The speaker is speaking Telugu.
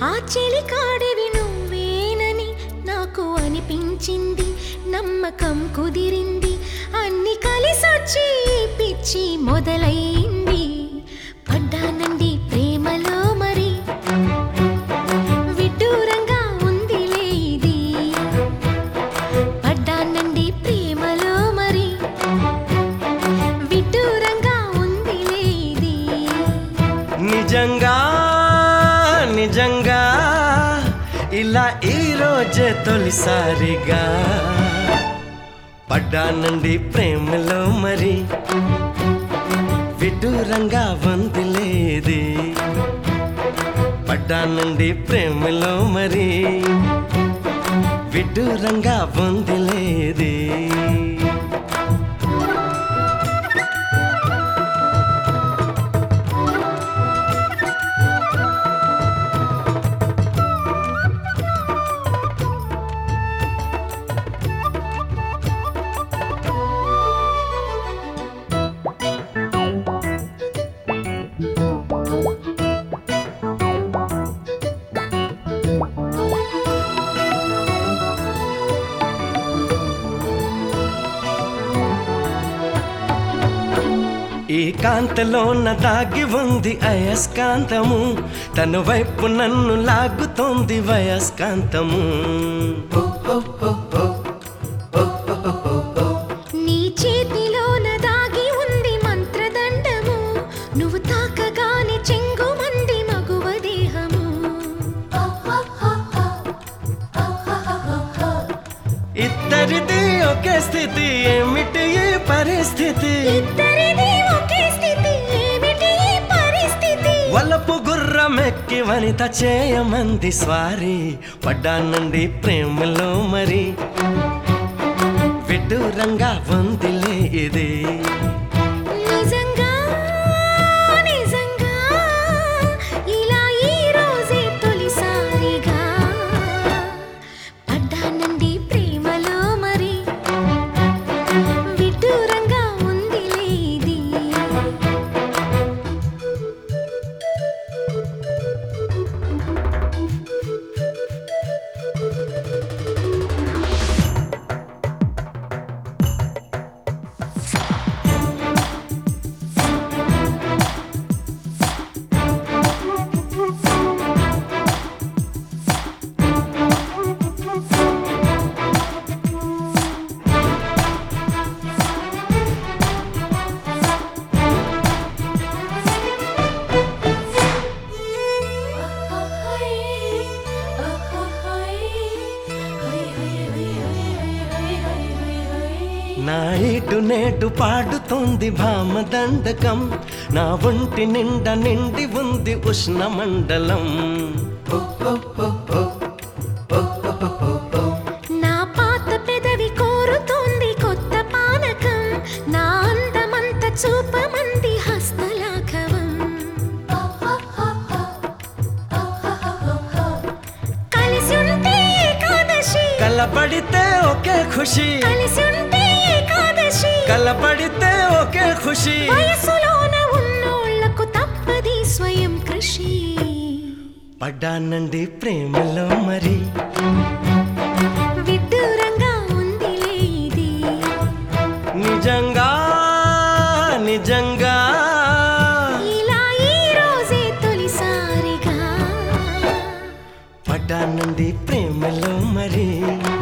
ఆ చెలి కాడివి నువ్వేనని నాకు అనిపించింది నమ్మకం కుదిరింది అన్ని కలిసొచ్చి ఈ పిచ్చి మొదలైంది పడ్డానండి ప్రేమలో మరి విడ్డూరంగా ఉందిలే ఇది పడ్డానండి ప్రేమలో మరి విడ్డూరంగా ఉందిలే ఇది నిజంగా నిజంగా ఇలా ఈ రోజే తొలిసారిగా పడ్డానండి ప్రేమలో మరి విడ్డూరంగా వందిలేది పడ్డానండి ప్రేమలో మరి విడ్డూరంగా వందిలేది ఈ కాంతలోన దాగి ఉంది అయస్కాంతము తన వైపు నన్ను లాగుతోంది వయస్కాంతము నీ చేతిలోన దాగి ఉంది మంత్రదండము నువ్వు తాకగానే చెంగు మంది మగువ దేహము ఇద్దరిది ఒకే స్థితి ఏమిటి ఈ పరిస్థితి ఇద్దరిది ఒకే స్థితి ఏమిటి ఈ పరిస్థితి వలపు గుర్రమెక్కి వనిత చేయమంది స్వారీ పడ్డానండి ప్రేమలో మరి విడ్డూరంగా వందిలే ఇది నిజంగా నిజంగా ఇలా ఈ రోజే తొలిసారిగా పడ్డానండి ప్రేమలో మరి విడ్డూరంగా ఉందిలే ఇది నా ఇటు నేటు పాడుతోంది భామ దండకం నా ఒంటి నిండా నిండి ఉంది ఉష్ణ మండలం నా పాత పెదవి కోరుతోంది కొత్త పానకం నా అందమంత చూపమంది హస్తలాఘవం కలిసి ఉంటే ఏకాదశి కలపడితే ఒకే ఖుషి కలిసి ఉంటే ఏకాదశి కలపడితే ఒకే ఖుషి వయసులోన ఉన్నోళ్లకు తప్పది స్వయం కృషి పడ్డానండి ప్రేమలో మరి విడ్డూరంగా ఉందిలే ఇది నిజంగా నిజంగా ఇలా ఈ రోజే తొలిసారిగా పడ్డానండి ప్రేమలో మరి